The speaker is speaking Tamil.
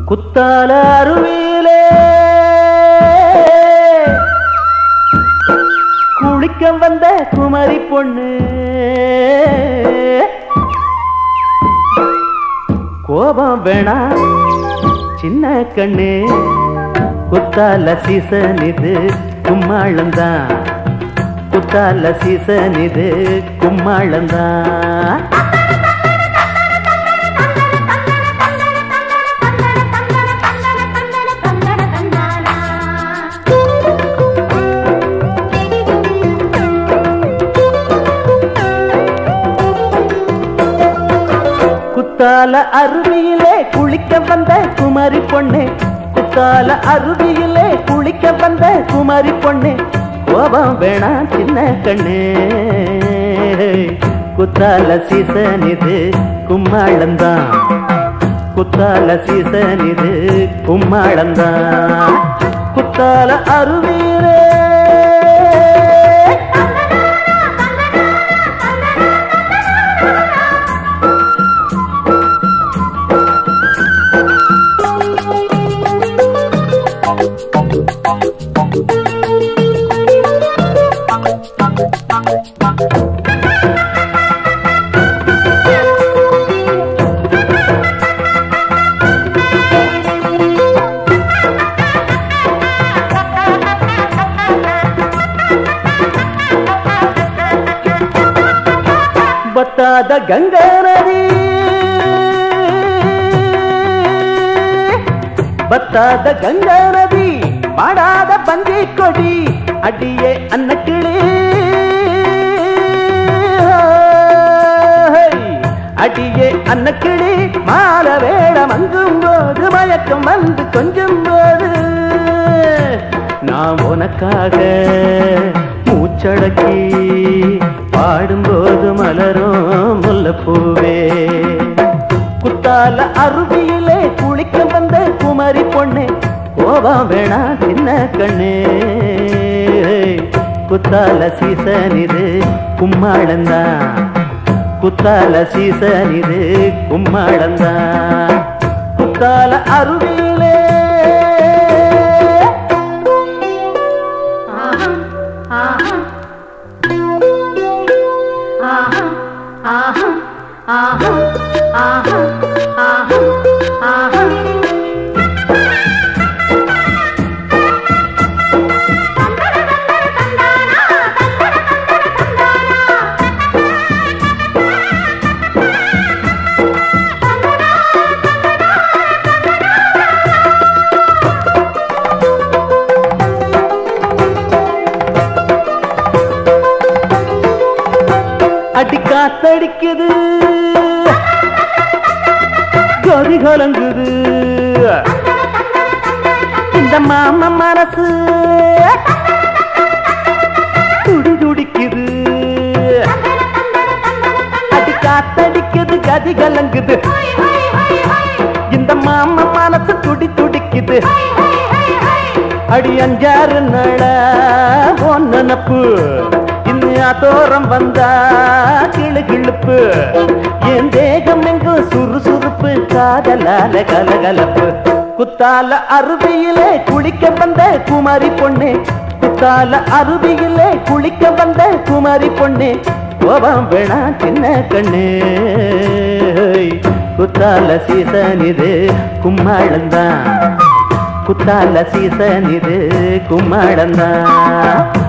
குத்தால அருவியிலே குளிக்க வந்த குமரி பொண்ணு கோபம் வேணா சின்ன கண்ணு குத்தால சீசன் இது கும்மாளந்தான் குத்தால சீசன் இது கும்மாளந்தான் குத்தால அருவியிலே குளிக்க வந்த குமரி பொண்ணு குத்தால அருவியிலே குளிக்க வந்த குமரி பொண்ணு கோபம் வேணாம் சின்ன கண்ணு குத்தால சீசன் இது கும்மாளந்தான் குத்தால சீசன் இது கும்மாளந்தான் குத்தால அருவியிலே ಬತ್ತಾದ ಗಂಗಾ ನದಿ ಬತ್ತಾದ ಗಂಗಾ ನದಿ ಮಾಡಾದ ಬಂದಿ ಕೊಡಿ ಅಡಿಯೇ ಅನ್ನ ಕಿಳಿ அடியே அன்ன கிளி மால வேட மங்கும் போது மயக்கம் வந்து கொஞ்சம் போது நான் உனக்காக மூச்சடக்கி பாடும்போது மலரும் முல்லப்பூவே குத்தால அருவியிலே குளிக்க வந்த குமரி பொண்ணு கோபம் வேணா சின்ன கண்ணு குத்தால சீசன் இது கும்மாளந்தான் குத்தால சீசன் இது கும்மாளந்தான் குத்தால அருவியிலே அடி காத்தடிக்குது கொதி கலங்குது இந்த மாம மனசு துடி துடிக்குது அடி காத்தடிக்குது கதி கலங்குது இந்த மாம மனசு துடி துடிக்குது அடி அஞ்சாறு நட ஒன்னப்பு இன்னும் அதோரம் வந்தா கிளு கிளுப்பு என் தேகம் எங்கும் சுறுசுறுப்பு காதலால கலகலப்பு குத்தால அருவியிலே குளிக்க வந்த குமாரி பொண்ணு குத்தால அருவியிலே குளிக்க வந்த குமாரி பொண்ணு கோபம் வேணா சின்ன கண்ணு குத்தால சீசன் இது கும்மாளந்தான் குத்தால சீசன் இது கும்மாளந்தான்